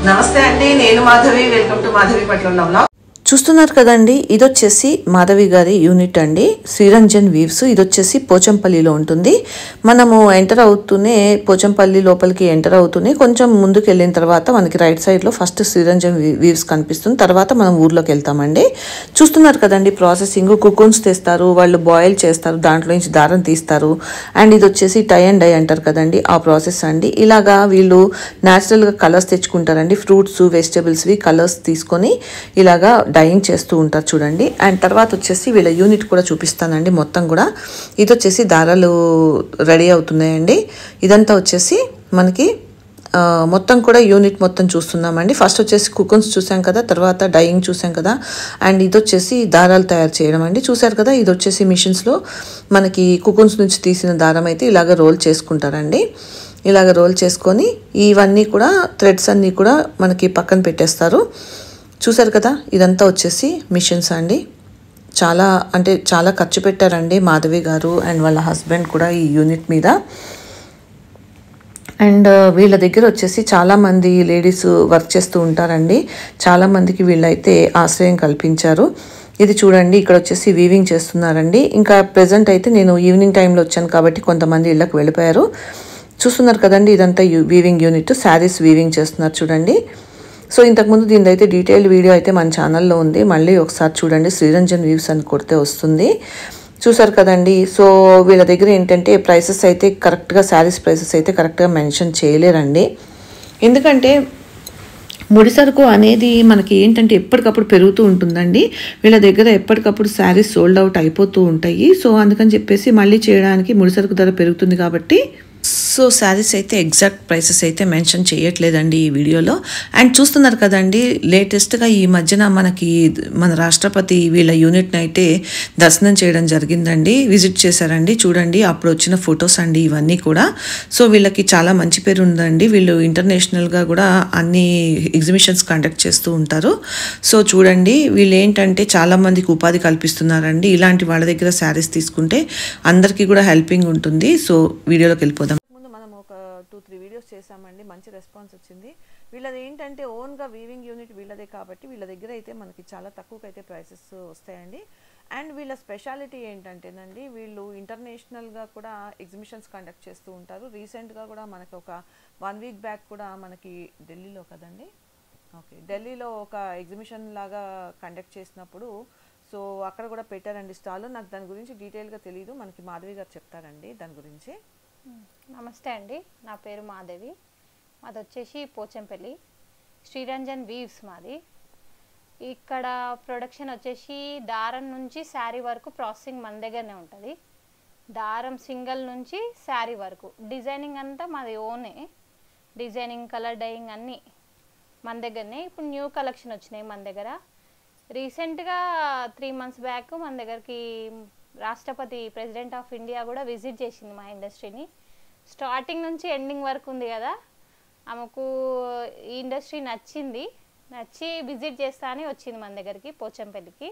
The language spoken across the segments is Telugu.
నమస్తే అండి నేను మాధవి వెల్కమ్ టు మాధవి పట్ల నవ్లా చూస్తున్నారు కదండి ఇది వచ్చేసి మాధవి గారి యూనిట్ అండి శ్రీరంజన్ వీవ్స్ ఇది వచ్చేసి పోచంపల్లిలో ఉంటుంది మనము ఎంటర్ అవుతూనే పోచంపల్లి లోపలికి ఎంటర్ అవుతూనే కొంచెం ముందుకు వెళ్ళిన తర్వాత మనకి రైట్ సైడ్లో ఫస్ట్ శ్రీరంజన్ వీ- వీవ్స్ కనిపిస్తుంది తర్వాత మనం ఊర్లోకి వెళ్తామండి చూస్తున్నారు కదండి ప్రాసెసింగ్ కుకున్స్ తెస్తారు వాళ్ళు బాయిల్ చేస్తారు దాంట్లో నుంచి దారం తీస్తారు అండ్ ఇది వచ్చేసి టై అండ్ డై అంటారు కదండి ఆ ప్రాసెస్ అండి ఇలాగా వీళ్ళు న్యాచురల్గా కలర్స్ తెచ్చుకుంటారండి ఫ్రూట్స్ వెజిటబుల్స్వి కలర్స్ తీసుకొని ఇలాగా డైయింగ్ చేస్తూ ఉంటారు చూడండి అండ్ తర్వాత వచ్చేసి వీళ్ళ యూనిట్ కూడా చూపిస్తానండి మొత్తం కూడా ఇది వచ్చేసి దారాలు రెడీ అవుతున్నాయండి ఇదంతా వచ్చేసి మనకి ఆ, మొత్తం కూడా యూనిట్ మొత్తం చూస్తున్నామండి ఫస్ట్ వచ్చేసి కుకన్స్ చూసాం కదా తర్వాత డైయింగ్ చూసాం కదా అండ్ ఇది వచ్చేసి దారాలు తయారు చేయడం అండి చూసారు కదా ఇది వచ్చేసి మిషన్స్లో మనకి కుకన్స్ నుంచి తీసిన దారం అయితే ఇలాగ రోల్ చేసుకుంటారండి ఇలాగ రోల్ చేసుకొని ఇవన్నీ కూడా థ్రెడ్స్ అన్నీ కూడా మనకి పక్కన పెట్టేస్తారు చూసారు కదా ఇదంతా వచ్చేసి మిషన్స్ అండి చాలా అంటే చాలా ఖర్చు పెట్టారండి మాధవి గారు అండ్ వాళ్ళ హస్బెండ్ కూడా ఈ యూనిట్ మీద అండ్ వీళ్ళ దగ్గర వచ్చేసి చాలామంది లేడీస్ వర్క్ చేస్తూ ఉంటారండి చాలామందికి వీళ్ళైతే ఆశ్రయం కల్పించారు ఇది చూడండి ఇక్కడ వచ్చేసి వీవింగ్ చేస్తున్నారండి ఇంకా ప్రజెంట్ అయితే నేను ఈవినింగ్ టైంలో వచ్చాను కాబట్టి కొంతమంది ఇళ్ళకి వెళ్ళిపోయారు చూస్తున్నారు కదండి ఇదంతా యూ- వీవింగ్ యూనిట్ శారీస్ వీవింగ్ చేస్తున్నారు చూడండి సో ఇంతకుముందు దీని అయితే డీటెయిల్డ్ వీడియో అయితే మన ఛానల్లో ఉంది మళ్ళీ ఒకసారి చూడండి శ్రీరంజన్ వీవ్స్ అని కొడితే వస్తుంది చూసారు కదండి సో వీళ్ళ దగ్గర ఏంటంటే ప్రైసెస్ అయితే కరెక్ట్గా శారీస్ ప్రైసెస్ అయితే కరెక్ట్గా మెన్షన్ చేయలేరండి ఎందుకంటే ముడి సరుకు అనేది మనకి ఏంటంటే ఎప్పటికప్పుడు పెరుగుతూ ఉంటుందండి వీళ్ళ దగ్గర ఎప్పటికప్పుడు శారీస్ సోల్డ్ అవుట్ అయిపోతూ ఉంటాయి సో అందుకని చెప్పేసి మళ్ళీ చేయడానికి ముడి సరుకు ధర పెరుగుతుంది కాబట్టి సో శారీస్ అయితే ఎగ్జాక్ట్ ప్రైసెస్ అయితే మెన్షన్ చేయట్లేదండి ఈ వీడియోలో అండ్ చూస్తున్నారు కదండి లేటెస్ట్గా ఈ మధ్యన మనకి మన రాష్ట్రపతి వీళ్ళ యూనిట్ని అయితే దర్శనం చేయడం జరిగిందండి విజిట్ చేశారండి చూడండి అప్పుడు వచ్చిన ఫొటోస్ అండి ఇవన్నీ కూడా సో వీళ్ళకి చాలా మంచి పేరు ఉందండి వీళ్ళు ఇంటర్నేషనల్గా కూడా అన్ని ఎగ్జిబిషన్స్ కండక్ట్ చేస్తూ ఉంటారు సో చూడండి వీళ్ళు ఏంటంటే చాలా మందికి ఉపాధి కల్పిస్తున్నారండి ఇలాంటి వాళ్ళ దగ్గర శారీస్ తీసుకుంటే అందరికీ కూడా హెల్పింగ్ ఉంటుంది సో వీడియోలోకి వెళ్ళిపోదాం ముందు మనం ఒక టూ త్రీ వీడియోస్ చేసామండి మంచి రెస్పాన్స్ వచ్చింది వీళ్ళది ఏంటంటే ఓన్గా వీవింగ్ యూనిట్ వీళ్ళదే కాబట్టి వీళ్ళ దగ్గర అయితే మనకి చాలా తక్కువకి అయితే ప్రైసెస్ వస్తాయండి అండ్ వీళ్ళ స్పెషాలిటీ ఏంటంటేనండి వీళ్ళు ఇంటర్నేషనల్గా కూడా ఎగ్జిబిషన్స్ కండక్ట్ చేస్తూ ఉంటారు రీసెంట్గా కూడా మనకి ఒక వన్ వీక్ బ్యాక్ కూడా మనకి ఢిల్లీలో కదండి ఓకే ఢిల్లీలో ఒక ఎగ్జిబిషన్ లాగా కండక్ట్ చేసినప్పుడు సో అక్కడ కూడా పెట్టారండి స్టాల్ నాకు దాని గురించి డీటెయిల్గా తెలియదు మనకి మాధవి గారు చెప్తారండి దాని గురించి నమస్తే అండి నా పేరు మాధవి మాది వచ్చేసి పోచంపల్లి శ్రీరంజన్ వీవ్స్ మాది ఇక్కడ ప్రొడక్షన్ వచ్చేసి దారం నుంచి శారీ వరకు ప్రాసెసింగ్ మన దగ్గరనే ఉంటుంది దారం సింగిల్ నుంచి శారీ వరకు డిజైనింగ్ అంతా మాది ఓనే డిజైనింగ్ కలర్ డైయింగ్ అన్నీ మన దగ్గరనే ఇప్పుడు న్యూ కలెక్షన్ వచ్చినాయి మన దగ్గర రీసెంట్గా త్రీ మంత్స్ బ్యాక్ మన దగ్గరికి రాష్ట్రపతి ప్రెసిడెంట్ ఆఫ్ ఇండియా కూడా విజిట్ చేసింది మా ఇండస్ట్రీని స్టార్టింగ్ నుంచి ఎండింగ్ వరకు ఉంది కదా ఆమెకు ఈ ఇండస్ట్రీ నచ్చింది నచ్చి విజిట్ చేస్తా అని వచ్చింది మన దగ్గరికి పోచంపల్లికి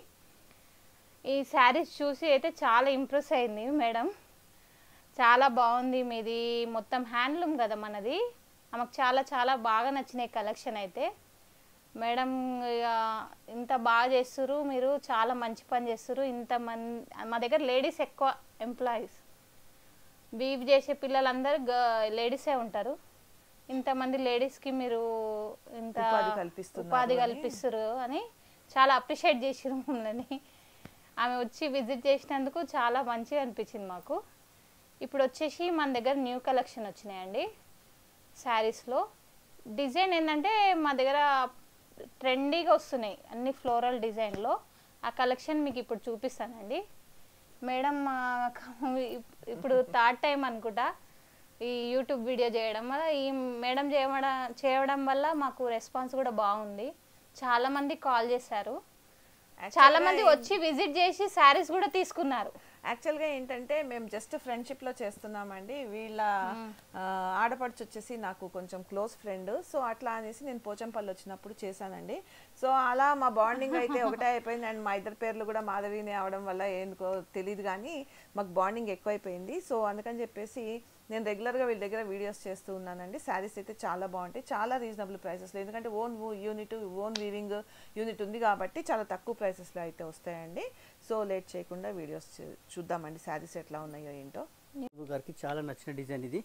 ఈ శారీస్ చూసి అయితే చాలా ఇంప్రెస్ అయింది మేడం చాలా బాగుంది మీది మొత్తం హ్యాండ్లూమ్ కదా మనది ఆమెకు చాలా చాలా బాగా నచ్చినాయి కలెక్షన్ అయితే మేడం ఇక ఇంత బాగా చేస్తున్నారు మీరు చాలా మంచి పని చేస్తున్నారు ఇంత మన్ మా దగ్గర లేడీస్ ఎక్కువ ఎంప్లాయీస్ వీవ్ చేసే పిల్లలందరూ లేడీసే ఉంటారు ఇంతమంది లేడీస్కి మీరు ఇంత ఉపాధి కల్పిస్తున్నారు ఉపాధి అని. కల్పిస్తారు అని చాలా అప్రిషియేట్ చేసిరు మమ్మల్ని ఆమె వచ్చి విజిట్ చేసినందుకు చాలా మంచిగా అనిపించింది మాకు ఇప్పుడు వచ్చేసి మన దగ్గర న్యూ కలెక్షన్ వచ్చినాయండి శారీస్లో డిజైన్ ఏంటంటే మా దగ్గర ట్రెండీగా వస్తున్నాయి అన్ని ఫ్లోరల్ డిజైన్లో ఆ కలెక్షన్ మీకు ఇప్పుడు చూపిస్తానండి మేడం ఆ, ఇప్పుడు థర్డ్ టైం అనుకుంటా ఈ యూట్యూబ్ వీడియో చేయడం వల్ల ఈ మేడం చేయడం చేయడం వల్ల మాకు రెస్పాన్స్ కూడా బాగుంది చాలా మంది కాల్ చేశారు చాలా మంది వచ్చి విజిట్ చేసి శారీస్ కూడా తీసుకున్నారు యాక్చువల్గా ఏంటంటే మేము జస్ట్ ఫ్రెండ్షిప్లో చేస్తున్నామండి వీళ్ళ ఆ, ఆడపడుచు వచ్చేసి నాకు కొంచెం క్లోజ్ ఫ్రెండ్ సో అట్లా అనేసి నేను పోచంపల్లి వచ్చినప్పుడు చేశానండి సో అలా మా బాండింగ్ అయితే ఒకటే అయిపోయింది అండ్ మా ఇద్దరు పేర్లు కూడా మాధవిని అవడం వల్ల ఎందుకో తెలియదు కానీ మాకు బాండింగ్ ఎక్కువైపోయింది సో అందుకని చెప్పేసి నేను రెగ్యులర్గా వీళ్ళ దగ్గర వీడియోస్ చేస్తూ ఉన్నానండి శారీస్ అయితే చాలా బాగుంటాయి చాలా రీజనబుల్ ప్రైసెస్లో ఎందుకంటే own unit own weaving unit ఉంది కాబట్టి చాలా తక్కువ ప్రైసెస్లో అయితే వస్తాయండి సో లేట్ చేయకుండా వీడియోస్ చూ- చూద్దామండి శారీస్ ఎట్లా ఉన్నాయో ఏంటో బాబు గారికి చాలా నచ్చిన డిజైన్ ఇది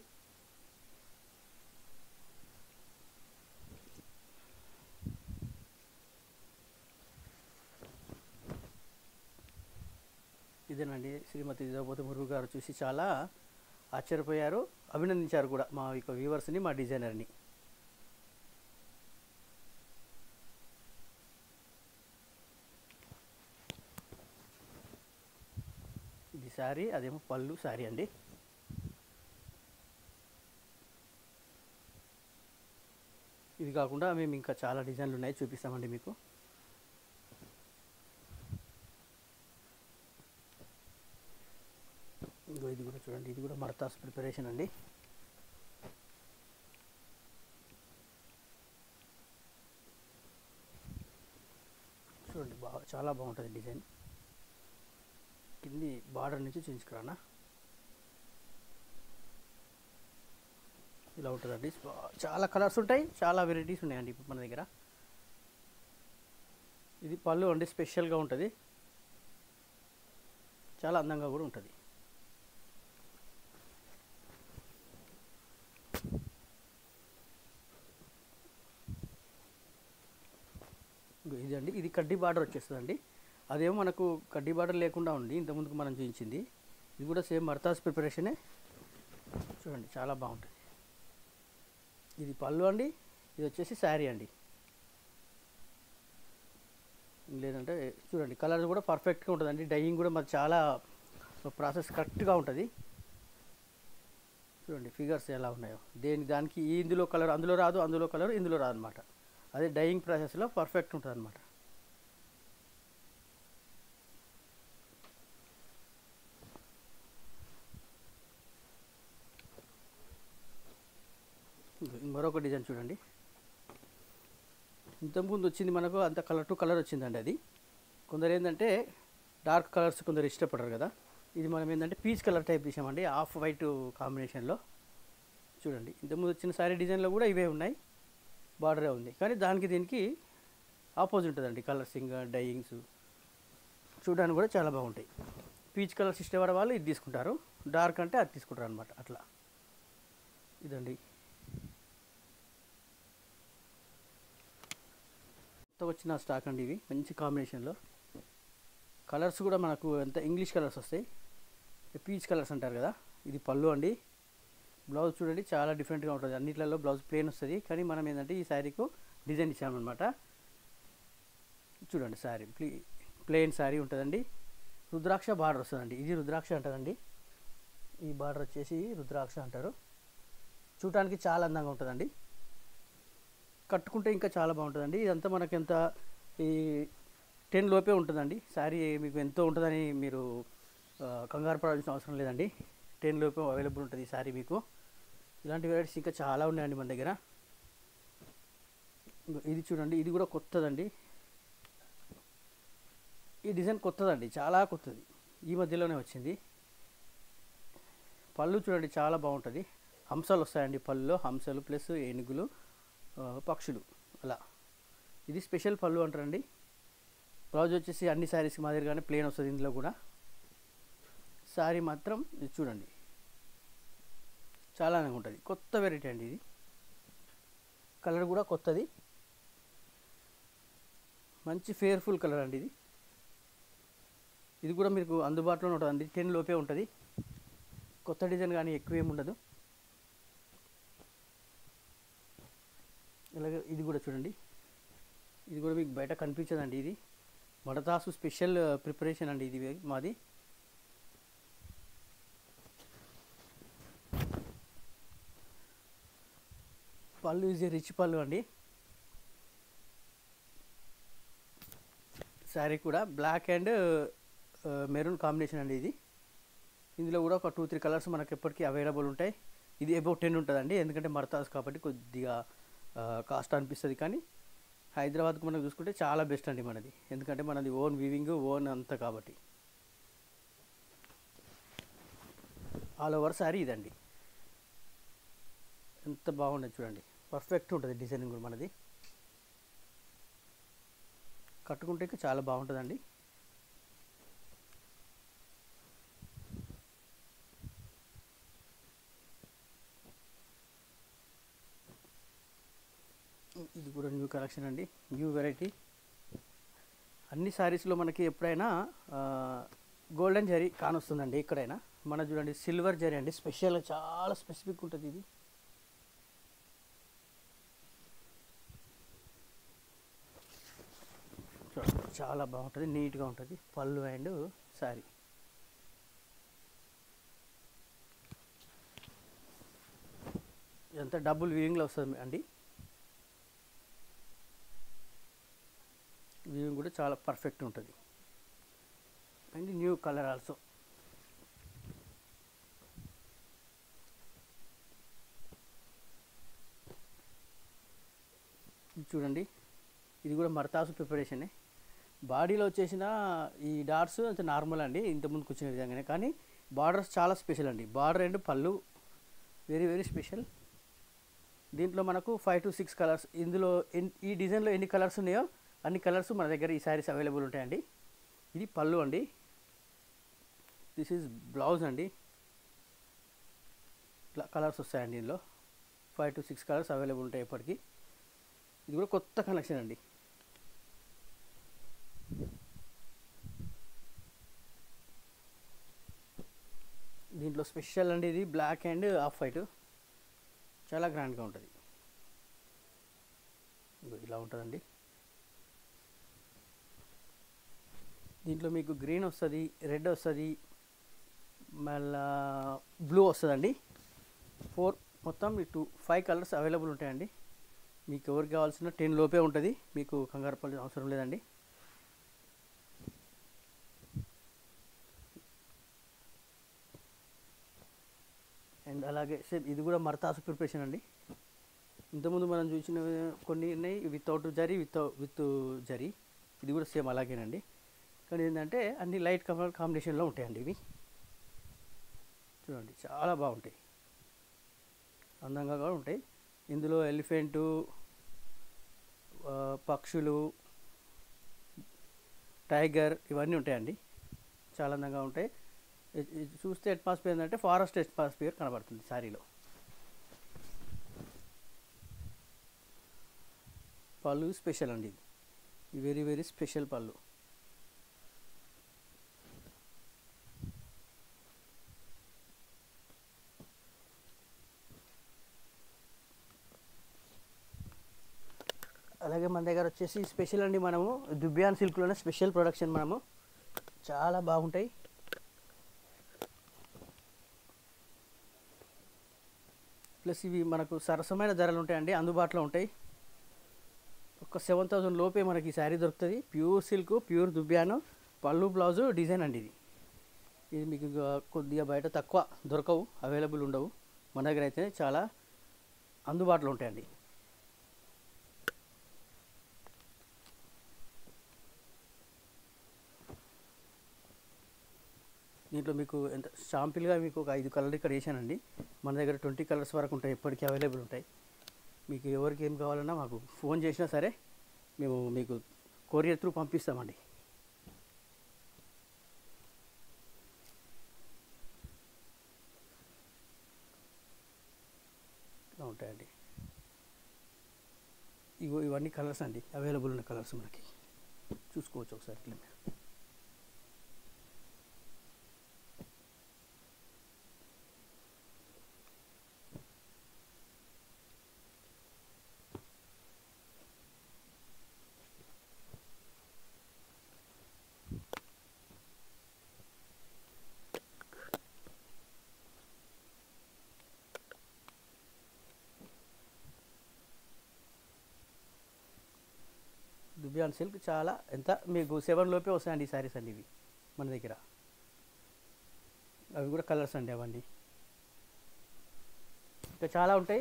ఇదేనండి శ్రీమతి ద్రౌపది మురుగు గారు చూసి చాలా ఆశ్చర్యపోయారు అభినందించారు కూడా మా యొక్క వ్యూవర్స్ని మా డిజైనర్ని ఇది శారీ అదేమో పళ్ళు శారీ అండి ఇది కాకుండా మేము ఇంకా చాలా డిజైన్లు ఉన్నాయి చూపిస్తామండి మీకు ఇంకో ఇది కూడా చూడండి ఇది కూడా మడతాస్ ప్రిపరేషన్ అండి చూడండి బాగా చాలా బాగుంటుంది డిజైన్ కింది బార్డర్ నుంచి చూపించుకురానా ఇలా ఉంటుందండి బా- చాలా కలర్స్ ఉంటాయి చాలా వెరైటీస్ ఉన్నాయండి ఇప్పుడు మన దగ్గర ఇది పళ్ళు అండి స్పెషల్గా ఉంటుంది చాలా అందంగా కూడా ఉంటుంది ఇగో ఇదండి ఇది కడ్డీ బార్డర్ వచ్చేస్తుందండి అదేమో మనకు కడ్డీ బార్డర్ లేకుండా ఉంది ఇంతకుముందుకు మనం చూపించింది ఇది కూడా సేమ్ మర్తాస్ ప్రిపరేషనే చూడండి చాలా బాగుంటుంది ఇది పళ్ళు అండి ఇది వచ్చేసి శారీ అండి లేదంటే చూడండి కలర్ కూడా పర్ఫెక్ట్గా ఉంటుందండి డైయింగ్ కూడా మాది చాలా ప్రాసెస్ కరెక్ట్గా ఉంటుంది చూడండి ఫిగర్స్ ఎలా ఉన్నాయో దేని దానికి ఈ ఇందులో కలర్ అందులో రాదు అందులో కలర్ ఇందులో రాదు అనమాట అదే డైయింగ్ ప్రాసెస్లో పర్ఫెక్ట్ ఉంటుంది అనమాట మరొక డిజైన్ చూడండి ఇంతకుముందు వచ్చింది మనకు అంత కలర్ టు కలర్ వచ్చిందండి అది కొందరు ఏంటంటే డార్క్ కలర్స్ కొందరు ఇష్టపడరు కదా ఇది మనం ఏంటంటే పీచ్ కలర్ టైప్ తీసామండి ఆఫ్ వైట్ కాంబినేషన్లో చూడండి ఇంతకుముందు వచ్చిన సారీ డిజైన్లో కూడా ఇవే ఉన్నాయి బార్డరే ఉంది కానీ దానికి దీనికి ఆపోజిట్ ఉంటుందండి కలర్సింగ్ డైయింగ్స్ చూడడానికి కూడా చాలా బాగుంటాయి పీచ్ కలర్స్ ఇష్టపడే వాళ్ళు ఇది తీసుకుంటారు డార్క్ అంటే అది తీసుకుంటారు అనమాట అట్లా ఇదండి కొత్తగా వచ్చిన స్టాక్ అండి ఇవి మంచి కాంబినేషన్లో కలర్స్ కూడా మనకు ఎంత ఇంగ్లీష్ కలర్స్ వస్తాయి పీచ్ కలర్స్ అంటారు కదా ఇది పళ్ళు అండి బ్లౌజ్ చూడండి చాలా డిఫరెంట్గా ఉంటుంది అన్నిట్లలో బ్లౌజ్ ప్లేన్ వస్తుంది కానీ మనం ఏంటంటే ఈ శారీకు డిజైన్ ఇచ్చామన్నమాట చూడండి శారీ ప్లీ ప్లెయిన్ శారీ ఉంటుందండి రుద్రాక్ష బార్డర్ వస్తుందండి ఇది రుద్రాక్ష అంటారండి ఈ బార్డర్ వచ్చేసి రుద్రాక్ష అంటారు చూడటానికి చాలా అందంగా ఉంటుందండి కట్టుకుంటే ఇంకా చాలా బాగుంటుందండి ఇదంతా మనకి ఎంత ఈ టెన్ లోపే ఉంటుందండి శారీ మీకు ఎంతో ఉంటుందని మీరు ఆ, కంగారు పడాల్సిన అవసరం లేదండి టెన్ లోపే అవైలబుల్ ఉంటుంది ఈ శారీ మీకు ఇలాంటి వెరైటీస్ ఇంకా చాలా ఉన్నాయండి మన దగ్గర ఇంకో ఇది చూడండి ఇది కూడా కొత్తదండి ఈ డిజైన్ కొత్తదండి చాలా కొత్తది ఈ మధ్యలోనే వచ్చింది పళ్ళు చూడండి చాలా బాగుంటుంది హంసలు వస్తాయండి పళ్ళులో హంసలు ప్లస్ ఏనుగులు ఆ, పక్షులు అలా ఇది స్పెషల్ పళ్ళు అంటారండి బ్లౌజ్ వచ్చేసి అన్ని శారీస్కి మాదిరిగానే ప్లేన్ వస్తుంది ఇందులో కూడా శారీ మాత్రం ఇది చూడండి చాలా అందంగా ఉంటుంది కొత్త వెరైటీ అండి ఇది కలర్ కూడా కొత్తది మంచి ఫేర్ఫుల్ కలర్ అండి ఇది ఇది కూడా మీకు అందుబాటులో ఉంటుందండి టెన్ లోపే ఉంటుంది కొత్త డిజైన్ కానీ ఎక్కువ ఏమి ఉండదు ఇలాగే ఇది కూడా చూడండి ఇది కూడా మీకు బయట కనిపించదండి ఇది మడతాసు స్పెషల్ ప్రిపరేషన్ అండి ఇది మాది పళ్ళు ఈజ్ రిచ్ పళ్ళు అండి శారీ కూడా బ్లాక్ అండ్ మెరూన్ కాంబినేషన్ అండి ఇది ఇందులో కూడా ఒక టూ త్రీ కలర్స్ మనకి ఎప్పటికీ అవైలబుల్ ఉంటాయి ఇది అబౌట్ టెన్ ఉంటుందండి ఎందుకంటే మర్తాస్ కాబట్టి కొద్దిగా కాస్ట్ అనిపిస్తుంది కానీ హైదరాబాద్కు మనం చూసుకుంటే చాలా బెస్ట్ అండి మనది ఎందుకంటే మనది ఓన్ వీవింగ్ ఓన్ అంతా కాబట్టి ఆల్ ఓవర్ సారీ ఇదండి ఎంత బాగుండదు చూడండి పర్ఫెక్ట్ ఉంటుంది డిజైనింగ్ కూడా మనది కట్టుకుంటే ఇంకా చాలా బాగుంటుందండి ఇది కూడా న్యూ కలెక్షన్ అండి న్యూ వెరైటీ అన్ని శారీస్లో మనకి ఎప్పుడైనా గోల్డెన్ జరీ కానొస్తుందండి ఎక్కడైనా మన చూడండి సిల్వర్ జరీ అండి స్పెషల్ చాలా స్పెసిఫిక్ ఉంటుంది ఇది చూడండి, చాలా బాగుంటుంది నీట్గా ఉంటుంది పళ్ళు అండ్ శారీ ఇదంతా డబుల్ వీవింగ్లో వస్తుంది అండి వీవింగ్ కూడా చాలా పర్ఫెక్ట్ ఉంటుంది అండ్ న్యూ కలర్ ఆల్సో ఇది చూడండి ఇది కూడా మర్తాసు ప్రిపరేషనే బాడీలో వచ్చేసిన ఈ డాట్స్ అంత నార్మల్ అండి ఇంతకుముందుకు వచ్చిన విధంగానే కానీ బార్డర్స్ చాలా స్పెషల్ అండి బార్డర్ అండ్ పళ్ళు వెరీ వెరీ స్పెషల్ దీంట్లో మనకు ఫైవ్ టు సిక్స్ కలర్స్ ఇందులో ఎన్ ఈ డిజైన్లో ఎన్ని కలర్స్ ఉన్నాయో అన్ని కలర్స్ మన దగ్గర ఈ శారీస్ అవైలబుల్ ఉంటాయండి ఇది పళ్ళు అండి దిస్ ఈజ్ బ్లౌజ్ అండి ఇట్లా కలర్స్ వస్తాయండి ఇందులో five to six colours available ఉంటాయి ఇప్పటికీ ఇది కూడా కొత్త కలెక్షన్ అండి దీంట్లో స్పెషల్ అండి ఇది బ్లాక్ అండ్ ఆఫ్ వైట్ చాలా గ్రాండ్గా ఉంటుంది ఇదిగో ఇలా ఉంటుందండి దీంట్లో మీకు గ్రీన్ వస్తుంది రెడ్ వస్తుంది మళ్ళా బ్లూ వస్తుందండి ఫోర్ మొత్తం ఈ టూ ఫైవ్ కలర్స్ అవైలబుల్ ఉంటాయండి మీకు ఎవరికి కావాల్సిన టెన్ లోపే ఉంటుంది మీకు కంగారు పడాల్సిన అవసరం లేదండి అండ్ అలాగే సేమ్ ఇది కూడా మర్తాసు ప్రిపరేషన్ అండి ఇంతకుముందు మనం చూసిన కొన్ని ఉన్నాయి without zari with with zari ఇది కూడా సేమ్ అలాగేనండి కానీ ఏంటంటే అన్ని లైట్ కలర్ కాంబినేషన్లో ఉంటాయండి ఇవి చూడండి చాలా బాగుంటాయి అందంగా కూడా ఉంటాయి ఇందులో ఎలిఫెంటు ఆ, పక్షులు టైగర్ ఇవన్నీ ఉంటాయండి చాలా అందంగా ఉంటాయి ఇది- ఇది చూస్తే అట్మాస్ఫియర్ ఏంటంటే ఫారెస్ట్ అట్మాస్ఫియర్ కనబడుతుంది శారీలో పళ్ళు స్పెషల్ అండి ఇది వెరీ వెరీ స్పెషల్ పళ్ళు అలాగే మన దగ్గర వచ్చేసి స్పెషల్ అండి మనము దుబ్యాన్ సిల్క్లోనే స్పెషల్ ప్రొడక్షన్ మనము చాలా బాగుంటాయి ప్లస్ ఇవి మనకు సరసమైన ధరలు ఉంటాయండి అందుబాటులో ఉంటాయి ఒక సెవెన్ థౌసండ్ లోపే మనకి ఈ శారీ దొరుకుతుంది ప్యూర్ సిల్క్ ప్యూర్ దుబ్యాను పళ్ళు బ్లౌజు డిజైన్ అండి ఇది ఇది మీకు ఇక కొద్దిగా బయట తక్కువ దొరకవు అవైలబుల్ ఉండవు మన దగ్గర అయితే చాలా అందుబాటులో ఉంటాయండి దీంట్లో మీకు ఎంత షాంపిల్గా మీకు ఒక ఐదు కలర్ ఇక్కడ వేసానండి మన దగ్గర ట్వంటీ కలర్స్ వరకు ఉంటాయి ఎప్పటికీ అవైలబుల్ ఉంటాయి మీకు ఎవరికి ఏం కావాలన్నా మాకు ఫోన్ చేసినా సరే మేము మీకు కొరియర్ త్రూ పంపిస్తామండి ఇలా ఉంటాయండి ఇగో ఇవన్నీ కలర్స్ అండి అవైలబుల్ ఉన్న కలర్స్ మనకి చూసుకోవచ్చు ఒకసారి ఇట్లా మీరు దుబియాన్ సిల్క్ చాలా ఎంత మీకు సెవెన్ లోపే వస్తాయండి ఈ శారీస్ అండి ఇవి మన దగ్గర అవి కూడా కలర్స్ అండి అవన్నీ ఇంకా చాలా ఉంటాయి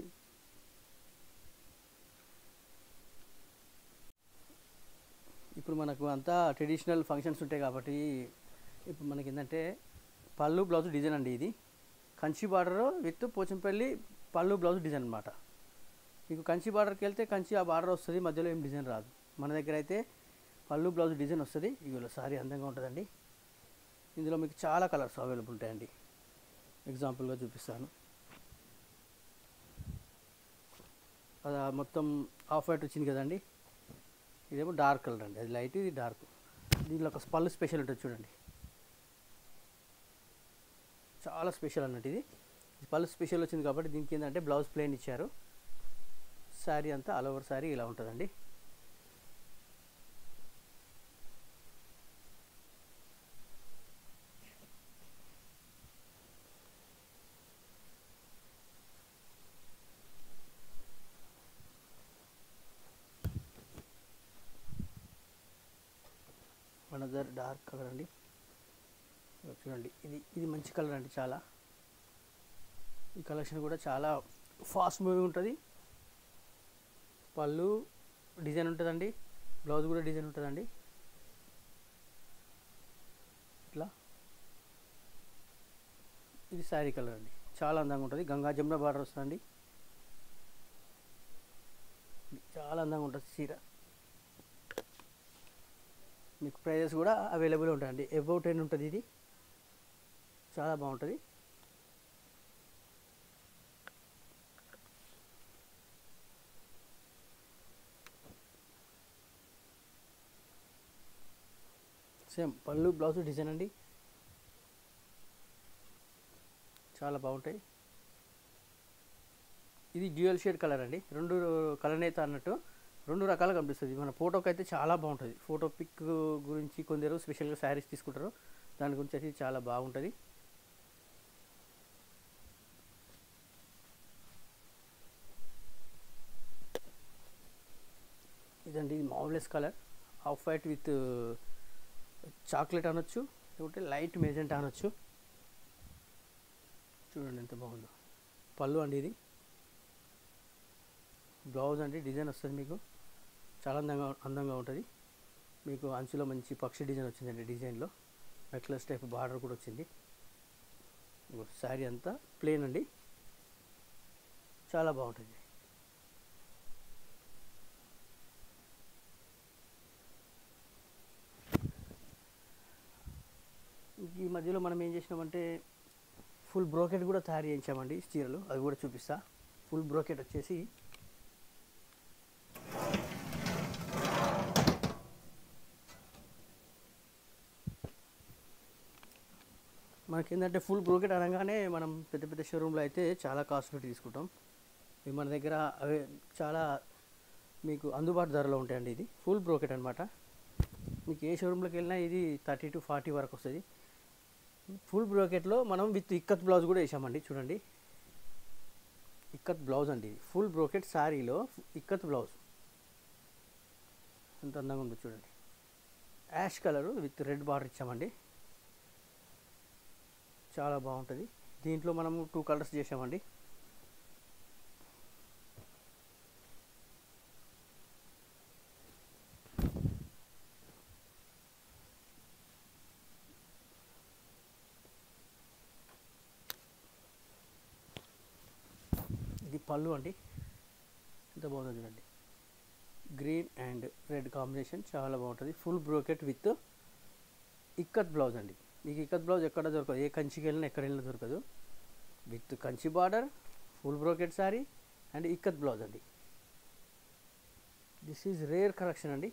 ఇప్పుడు మనకు అంతా ట్రెడిషనల్ ఫంక్షన్స్ ఉంటాయి కాబట్టి ఇప్పుడు మనకి ఏంటంటే పళ్ళు బ్లౌజ్ డిజైన్ అండి ఇది కంచి బార్డర్ విత్ పోచంపల్లి పళ్ళు బ్లౌజ్ డిజైన్ అనమాట మీకు కంచి బార్డర్కి వెళ్తే కంచి ఆ బార్డర్ వస్తుంది మధ్యలో ఏం డిజైన్ రాదు మన దగ్గర అయితే పళ్ళు బ్లౌజ్ డిజైన్ వస్తుంది ఇవాళ సారీ అందంగా ఉంటుందండి ఇందులో మీకు చాలా కలర్స్ అవైలబుల్ ఉంటాయండి ఎగ్జాంపుల్గా చూపిస్తాను అది ఆ మొత్తం ఆఫ్ వైట్ వచ్చింది కదండి ఇదేమో డార్క్ కలర్ అండి అది లైట్ ఇది డార్క్ దీనిలో ఒక పళ్ళు స్పెషల్ ఉంటుంది చూడండి చాలా స్పెషల్ అన్నట్టు ఇది ఇది పళ్ళు స్పెషల్ వచ్చింది కాబట్టి దీనికి ఏంటంటే బ్లౌజ్ ప్లెయిన్ ఇచ్చారు శారీ అంతా ఆల్ ఓవర్ శారీ ఇలా ఉంటుందండి అనదర్ డార్క్ కలర్ అండి ఇదిగో చూడండి ఇది ఇది మంచి కలర్ అండి చాలా ఈ కలెక్షన్ కూడా చాలా ఫాస్ట్ మూవింగ్ ఉంటుంది పళ్ళు డిజైన్ ఉంటుందండి బ్లౌజ్ కూడా డిజైన్ ఉంటుందండి ఇట్లా ఇది శారీ కలర్ అండి చాలా అందంగా ఉంటుంది గంగా జమున బార్డర్ వస్తుందండి చాలా అందంగా ఉంటుంది చీర మీకు ప్రైజెస్ కూడా అవైలబుల్ ఉంటాయండి ఎబౌ టెన్ ఉంటుంది ఇది చాలా బాగుంటుంది సేమ్ పళ్ళు బ్లౌజ్ డిజైన్ అండి చాలా బాగుంటాయి ఇది డ్యూయల్ షేడ్ కలర్ అండి రెండు కలర్ అయితే అన్నట్టు రెండు రకాలుగా కనిపిస్తుంది మన ఫోటోకి అయితే చాలా బాగుంటుంది ఫోటో పిక్ గురించి కొందరు స్పెషల్గా శారీస్ తీసుకుంటారు దాని గురించి అయితే చాలా బాగుంటుంది ఇదండి ఇది మావులెస్ colour off white with chocolate అనొచ్చు లేకుంటే లైట్ మెజెంట్ అనొచ్చు చూడండి ఎంత బాగుందో పళ్ళు అండి ఇది బ్లౌజ్ అండి డిజైన్ వస్తుంది మీకు చాలా అందంగా అందంగా ఉంటుంది మీకు అంచులో మంచి పక్షి డిజైన్ వచ్చిందండి డిజైన్లో నెక్లెస్ టైప్ బార్డర్ కూడా వచ్చింది శారీ అంతా ప్లేన్ అండి చాలా బాగుంటుంది ఈ మధ్యలో మనం ఏం చేసినామంటే ఫుల్ బ్రోకెట్ కూడా తయారు చేయించామండి చీరలు అవి కూడా చూపిస్తా ఫుల్ బ్రోకెట్ వచ్చేసి మనకి ఏంటంటే ఫుల్ బ్రోకెట్ అనగానే మనం పెద్ద పెద్ద షోరూంలో అయితే చాలా కాస్ట్ పెట్టి తీసుకుంటాం ఇవి మన దగ్గర అవే చాలా మీకు అందుబాటు ధరలో ఉంటాయండి ఇది ఫుల్ బ్రోకెట్ అనమాట మీకు ఏ షోరూంలోకి వెళ్ళినా ఇది థర్టీ టు ఫార్టీ వరకు వస్తుంది ఫుల్ బ్రోకెట్లో మనం విత్ ఇక్కత్ బ్లౌజ్ కూడా వేసామండి చూడండి ఇక్కత్ బ్లౌజ్ అండి ఇది ఫుల్ బ్రోకెట్ శారీలో ఇక్కత్ బ్లౌజ్ ఎంత అందంగా ఉందో చూడండి ash colour with red border ఇచ్చామండి చాలా బాగుంటుంది దీంట్లో మనము టూ కలర్స్ చేసామండి ఇది పళ్ళు అండి ఎంత బాగుందో చూడండి గ్రీన్ అండ్ రెడ్ కాంబినేషన్ చాలా బాగుంటుంది full brocade with ikat blouse అండి మీకు ఇక్కత్ బ్లౌజ్ ఎక్కడ దొరకదు ఏ కంచికి వెళ్ళినా ఎక్కడ వెళ్ళినా దొరకదు with Kanchi border full brocade sari and ikat blouse అండి దిస్ ఈజ్ రేర్ కలెక్షన్ అండి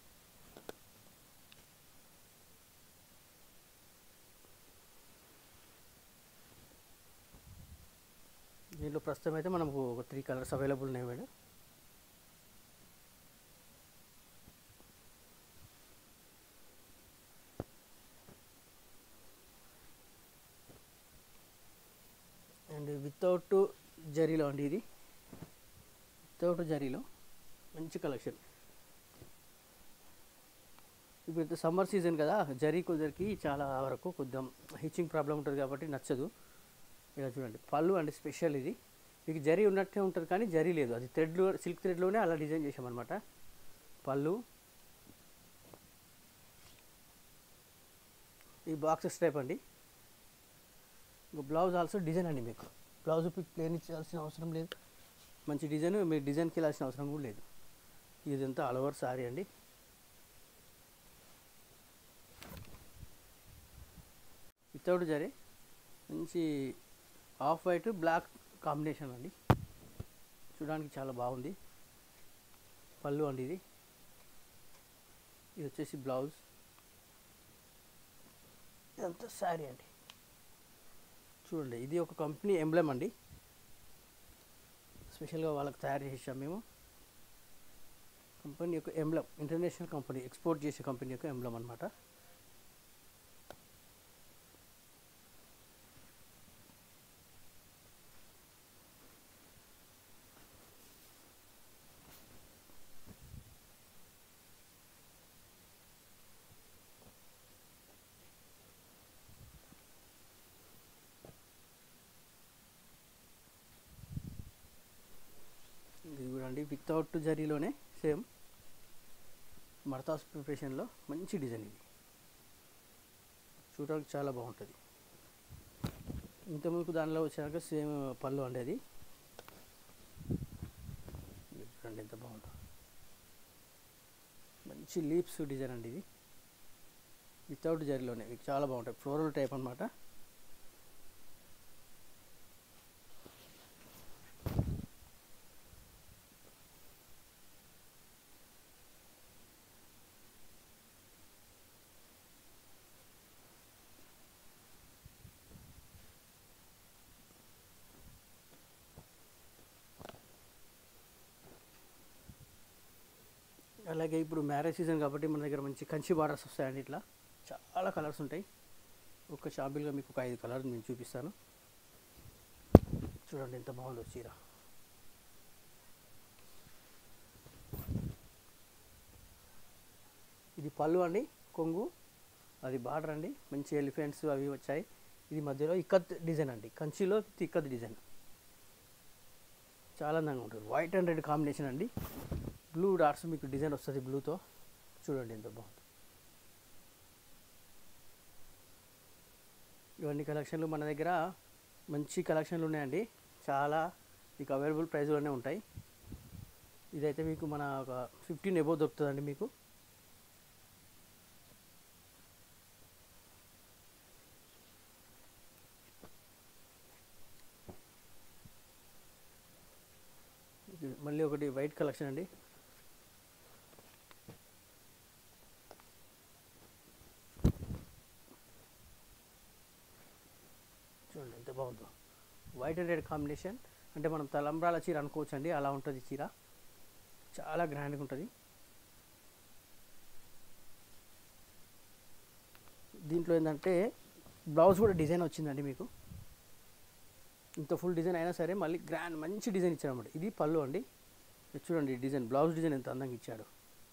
దీంట్లో ప్రస్తుతం అయితే మనకు ఒక త్రీ కలర్స్ అవైలబుల్ ఉన్నాయి మేడం అండ్ వితౌట్ జరీలో అండి ఇది వితౌట్ జరీలో మంచి కలెక్షన్ ఇప్పుడు అయితే సమ్మర్ సీజన్ కదా జరీ కుదరికి చాలా వరకు కొద్దిగా హిచ్చింగ్ ప్రాబ్లం ఉంటుంది కాబట్టి నచ్చదు ఇలా చూడండి పళ్ళు అంటే స్పెషల్ ఇది మీకు జరీ ఉన్నట్టే ఉంటుంది కానీ జరీ లేదు అది థ్రెడ్లో సిల్క్ థ్రెడ్లోనే అలా డిజైన్ చేసామన్నమాట పళ్ళు ఈ బాక్సెస్ టైప్ అండి ఇంకా బ్లౌజ్ ఆల్సో డిజైన్ అండి మీకు బ్లౌజ్ పిక్ ప్లేన్ ఇచ్చాల్సిన అవసరం లేదు మంచి డిజైన్ మీరు డిజైన్కి వెళ్ళాల్సిన అవసరం కూడా లేదు ఇదంతా ఆల్ ఓవర్ సారీ అండి వితౌట్ జరీ మంచి ఆఫ్ వైట్ బ్లాక్ కాంబినేషన్ అండి చూడడానికి చాలా బాగుంది పళ్ళు అండి ఇది ఇది వచ్చేసి బ్లౌజ్ ఇదంతా శారీ అండి చూడండి ఇది ఒక కంపెనీ ఎంబ్లెమ్ అండి స్పెషల్గా వాళ్ళకి తయారు చేసాం మేము కంపెనీ యొక్క ఎంబ్లమ్ ఇంటర్నేషనల్ కంపెనీ ఎక్స్పోర్ట్ చేసే కంపెనీ యొక్క ఎంబ్లమ్ అనమాట ఇది చూడండి వితౌట్ జరీలోనే సేమ్ మడతాస్ ప్రిపరేషన్లో మంచి డిజైన్ ఇది చూడడానికి చాలా బాగుంటుంది ఇంతకుముందుకు దానిలో వచ్చాక సేమ్ పళ్ళు అండి అది ఇది చూడండి ఎంత బాగుందో మంచి లీప్స్ డిజైన్ అండి ఇది వితౌట్ జరీలోనే మీకు చాలా బాగుంటాయి ఫ్లోరల్ టైప్ అన్నమాట అలాగే ఇప్పుడు మ్యారేజ్ సీజన్ కాబట్టి మన దగ్గర మంచి కంచి బార్డర్స్ వస్తాయండి ఇట్లా చాలా కలర్స్ ఉంటాయి ఒక షాంపిల్గా మీకు ఒక ఐదు కలర్స్ నేను చూపిస్తాను చూడండి ఎంత బాగుందో చీర ఇది పళ్ళు అండి కొంగు అది బార్డర్ అండి మంచి ఎలిఫెంట్స్ అవి వచ్చాయి ఇది మధ్యలో ఇక్కత్ డిజైన్ అండి కంచిలో విత్ ఇక్కత్ డిజైన్ చాలా అందంగా ఉంటుంది వైట్ అండ్ రెడ్ కాంబినేషన్ అండి బ్లూ డాట్స్ మీకు డిజైన్ వస్తుంది బ్లూతో చూడండి ఎంత బాగుంది ఇవన్నీ కలెక్షన్లు మన దగ్గర మంచి కలెక్షన్లు ఉన్నాయండి చాలా మీకు అవైలబుల్ ప్రైస్లోనే ఉంటాయి ఇదైతే మీకు మన ఒక ఫిఫ్టీన్ ఎబో దొరుకుతుందండి మీకు ఇది మళ్ళీ ఒకటి వైట్ కలెక్షన్ అండి చూడండి ఎంత బాగుందో వైట్ అండ్ రెడ్ కాంబినేషన్ అంటే మనం తలంబ్రాల చీర అనుకోవచ్చు అండి అలా ఉంటుంది చీర చాలా గ్రాండ్గా ఉంటుంది దీంట్లో ఏంటంటే బ్లౌజ్ కూడా డిజైన్ వచ్చిందండి మీకు ఇంత ఫుల్ డిజైన్ అయినా సరే మళ్ళీ గ్రాండ్ మంచి డిజైన్ ఇచ్చాడన్నమాట ఇది పళ్ళు అండి ఇది చూడండి ఈ డిజైన్ బ్లౌజ్ డిజైన్ ఎంత అందంగా ఇచ్చాడు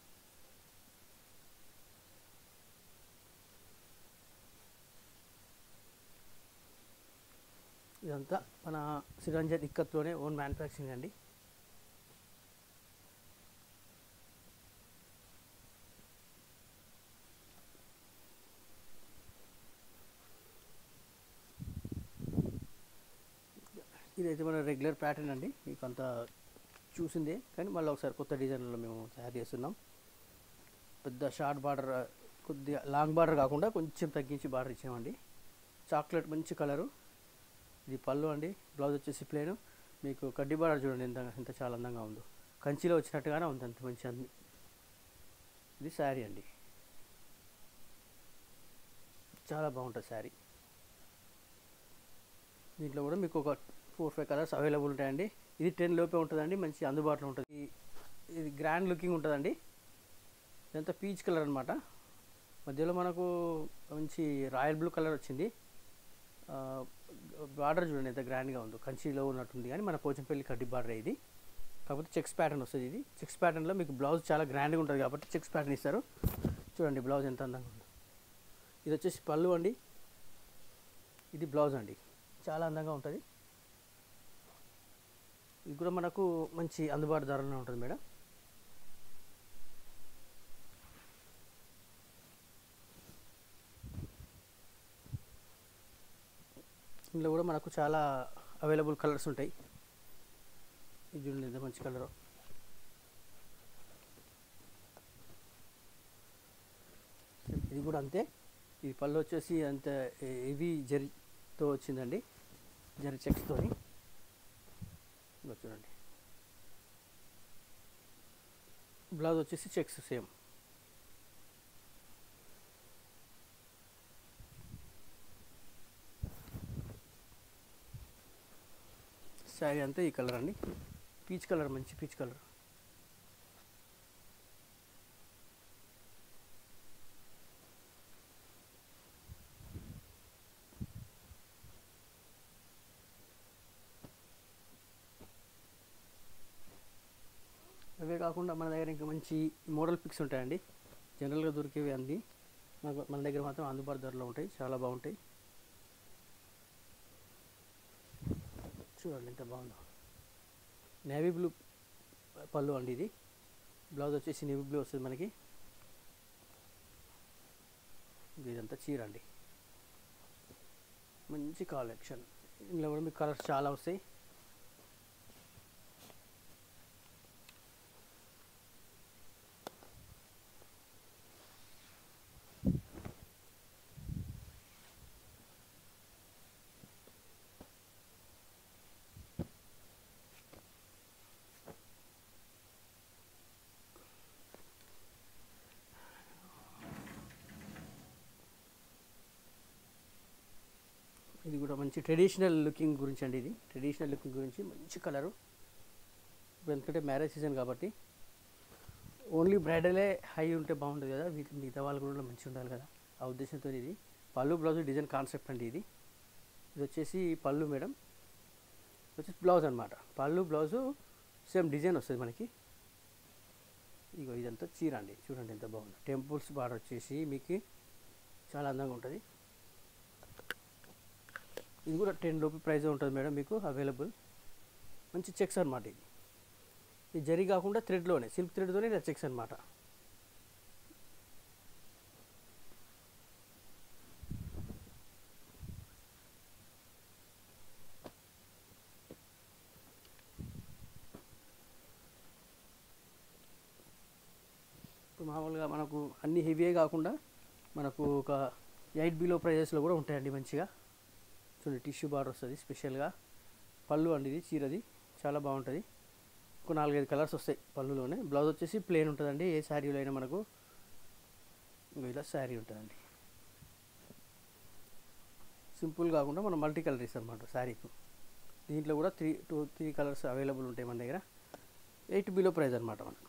ఇదంతా మన సిరంజన్ ఇక్కత్లోనే ఓన్ మ్యానుఫ్యాక్చరింగ్ అండి ఇదైతే మన రెగ్యులర్ ప్యాటర్న్ అండి మీకు అంత చూసిందే కానీ మళ్ళీ ఒకసారి కొత్త డిజైన్లో మేము తయారు చేస్తున్నాం పెద్ద షార్ట్ బార్డర్ కొద్దిగా లాంగ్ బార్డర్ కాకుండా కొంచెం తగ్గించి బార్డర్ ఇచ్చామండి చాక్లెట్ మంచి కలరు ఇది పళ్ళు అండి బ్లౌజ్ వచ్చేసి ప్లేను మీకు కడ్డీ బార్డర్ చూడండి ఎంత ఎంత చాలా అందంగా ఉందో కంచిలో వచ్చినట్టుగానే ఉంది అంత మంచి అంది ఇది శారీ అండి చాలా బాగుంటుంది శారీ దీంట్లో కూడా మీకు ఒక ఫోర్ ఫైవ్ కలర్స్ అవైలబుల్ ఉంటాయండి ఇది టెన్ లోపే ఉంటుందండి మంచి అందుబాటులో ఉంటుంది ఈ- ఇది గ్రాండ్ లుకింగ్ ఉంటుందండి ఇదంతా పీచ్ కలర్ అనమాట మధ్యలో మనకు మంచి రాయల్ బ్లూ కలర్ వచ్చింది బార్డర్ చూడండి ఎంత గ్రాండ్గా ఉందో కంచిలో ఉన్నట్టుంది కానీ మన పోచంపల్లి కడ్డీ బార్డర్ ఇది కాకపోతే చెక్స్ ప్యాటర్న్ వస్తుంది ఇది చెక్స్ ప్యాటర్న్లో మీకు బ్లౌజ్ చాలా గ్రాండ్గా ఉంటుంది కాబట్టి చెక్స్ ప్యాటర్న్ ఇస్తారు చూడండి బ్లౌజ్ ఎంత అందంగా ఉందో ఇది వచ్చేసి పళ్ళు అండి ఇది బ్లౌజ్ అండి చాలా అందంగా ఉంటుంది ఇది కూడా మనకు మంచి అందుబాటు ధరలో ఉంటుంది మేడం ఇందులో కూడా మనకు చాలా అవైలబుల్ కలర్స్ ఉంటాయి ఇది చూడండి ఎంత మంచి కలర్ ఇది కూడా అంతే ఈ పళ్ళు వచ్చేసి అంత హెవీ జరీతో వచ్చిందండి జరీ చెక్స్తోని ఇదిగో చూడండి బ్లౌజ్ వచ్చేసి చెక్స్ సేమ్ శారీ అంతా ఈ కలర్ అండి పీచ్ కలర్ మంచి పీచ్ కలర్ అవే కాకుండా మన దగ్గర ఇంకా మంచి మోడల్ పిక్స్ ఉంటాయండి జనరల్గా దొరికేవి అన్నీ మనకు మన దగ్గర మాత్రం అందుబాటు ధరలో ఉంటాయి చాలా బాగుంటాయి చూడండి ఎంత బాగుందో నేవీ బ్లూ పళ్ళు అండి ఇది బ్లౌజ్ వచ్చేసి నేవీ బ్లూ వస్తుంది మనకి ఇదంతా చీర అండి మంచి కలెక్షన్ ఇందులో కూడా మీకు కలర్స్ చాలా వస్తాయి ఇది కూడా మంచి ట్రెడిషనల్ లుకింగ్ గురించి అండి ఇది ట్రెడిషనల్ లుకింగ్ గురించి మంచి కలరు ఇప్పుడు ఎందుకంటే మ్యారేజ్ సీజన్ కాబట్టి ఓన్లీ బ్రైడలే హై ఉంటే బాగుంటుంది కదా వీటి మిగతా వాళ్ళు కూడా మంచిగా ఉండాలి కదా ఆ ఉద్దేశంతో ఇది పళ్ళు బ్లౌజ్ డిజైన్ కాన్సెప్ట్ అండి ఇది ఇది వచ్చేసి పళ్ళు మేడం వచ్చేసి బ్లౌజ్ అనమాట పళ్ళు బ్లౌజు సేమ్ డిజైన్ వస్తుంది మనకి ఇగో ఇదంతా చీర అండి చూడండి ఎంత బాగుంది టెంపుల్స్ బార్డర్ వచ్చేసి మీకు చాలా అందంగా ఉంటుంది ఇది కూడా టెన్ రూపీ ప్రైస్ ఉంటుంది మేడం మీకు అవైలబుల్ మంచి చెక్స్ అనమాట ఇది ఇది జరీ కాకుండా థ్రెడ్లోనే సిల్క్ థ్రెడ్తోనే ఇలా చెక్స్ అనమాట ఇప్పుడు మామూలుగా మనకు అన్ని హెవీయే కాకుండా మనకు ఒక ఎయిట్ బిలో ప్రైజెస్లో కూడా ఉంటాయండి మంచిగా చూడండి టిష్యూ బార్డర్ వస్తుంది స్పెషల్గా పళ్ళు అండి ఇది చీరది చాలా బాగుంటుంది ఒక నాలుగైదు కలర్స్ వస్తాయి పళ్ళులోనే బ్లౌజ్ వచ్చేసి ప్లెయిన్ ఉంటుందండి ఏ శారీలో అయినా మనకు ఇంకో ఇలా శారీ ఉంటుందండి సింపుల్ కాకుండా మనం మల్టీ కలర్ ఇస్తాం అనమాట శారీకు దీంట్లో కూడా three two three colours available ఉంటాయి మన దగ్గర ఎయిట్ బిలో ప్రైస్ అనమాట మనకు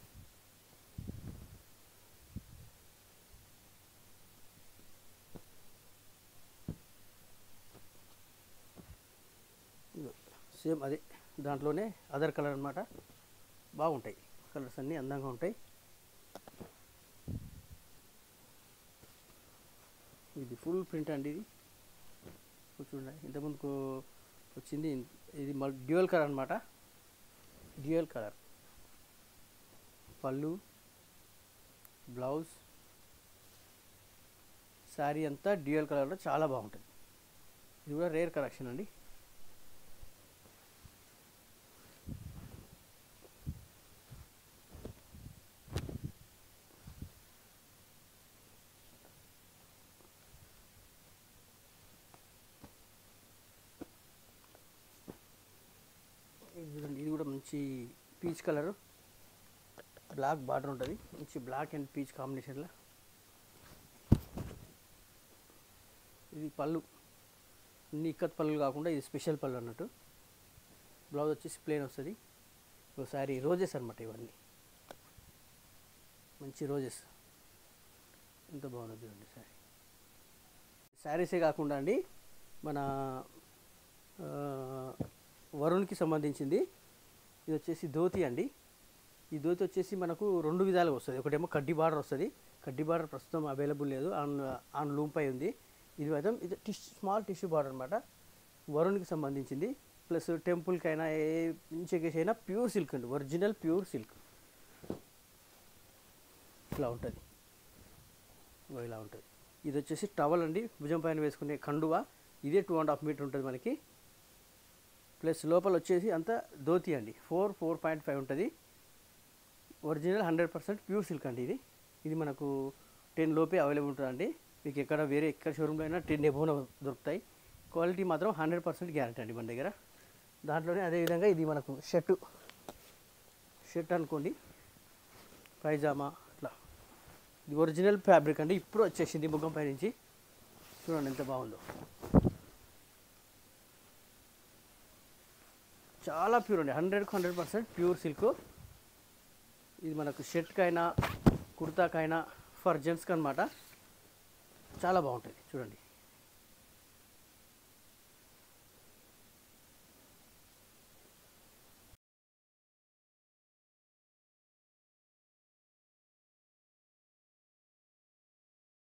సేమ్ అదే దాంట్లోనే అదర్ కలర్ అనమాట బాగుంటాయి కలర్స్ అన్నీ అందంగా ఉంటాయి ఇది ఫుల్ ప్రింట్ అండి ఇది చూడండి ఇంతకుముందుకు వచ్చింది ఇది డ్యూయల్ కలర్ అనమాట డ్యూయల్ కలర్ పళ్ళు బ్లౌజ్ శారీ అంతా డ్యూయల్ కలర్లో చాలా బాగుంటుంది ఇది కూడా రేర్ కలెక్షన్ అండి ఇది చూడండి ఇది కూడా మంచి పీచ్ కలర్ బ్లాక్ బార్డర్ ఉంటుంది మంచి బ్లాక్ అండ్ పీచ్ కాంబినేషన్లో ఇది పళ్ళు అన్ని ఇక్కత్ పళ్ళు కాకుండా ఇది స్పెషల్ పళ్ళు అన్నట్టు బ్లౌజ్ వచ్చేసి ప్లేన్ వస్తుంది ఒకసారి రోజెస్ అనమాట ఇవన్నీ మంచి రోజెస్ ఎంత బాగుంది చూడండి సారీ శారీసే కాకుండా అండి మన ఆ, వరుణ్కి సంబంధించింది ఇది వచ్చేసి ధోతి అండి ఈ ధోతి వచ్చేసి మనకు రెండు విధాలుగా వస్తుంది ఒకటేమో కడ్డీ బార్డర్ వస్తుంది కడ్డీ బార్డర్ ప్రస్తుతం అవైలబుల్ లేదు ఆన్ ఆన్ లూమ్ పై ఉంది ఇది మాత్రం ఇది టిష్ స్మాల్ టిష్యూ బార్డర్ అనమాట వరుణ్కి సంబంధించింది ప్లస్ టెంపుల్కైనా ఏ ఇంచెకేసి అయినా ప్యూర్ సిల్క్ అండి ఒరిజినల్ ప్యూర్ సిల్క్ ఇట్లా ఉంటుంది ఇగో ఇలా ఉంటుంది ఇది వచ్చేసి టవల్ అండి భుజం పైన వేసుకునే కండువా ఇదే టూ అండ్ హాఫ్ మీటర్ ఉంటుంది మనకి ప్లస్ లోపల వచ్చేసి అంతా ధోతి అండి ఫోర్ ఫోర్ పాయింట్ ఫైవ్ ఉంటుంది original hundred percent pure silk అండి ఇది ఇది మనకు టెన్ లోపే అవైలబుల్ ఉంటుందండి మీకు ఎక్కడ వేరే ఎక్కడ షోరూమ్లో అయినా టెన్ ఎబోన దొరుకుతాయి క్వాలిటీ మాత్రం హండ్రెడ్ పర్సెంట్ గ్యారంటీ అండి మన దగ్గర దాంట్లోనే అదేవిధంగా ఇది మనకు షర్టు షర్ట్ అనుకోండి పైజామా అట్లా ఇది ఒరిజినల్ ఫ్యాబ్రిక్ అండి ఇప్పుడు వచ్చేసింది ముఖం పై నుంచి చూడండి ఎంత బాగుందో చాలా ప్యూర్ అండి హండ్రెడ్కి హండ్రెడ్ పర్సెంట్ ప్యూర్ సిల్క్ ఇది మనకు షర్ట్కైనా కుర్తాకైనా ఫర్ జెంట్స్కి అనమాట చాలా బాగుంటుంది చూడండి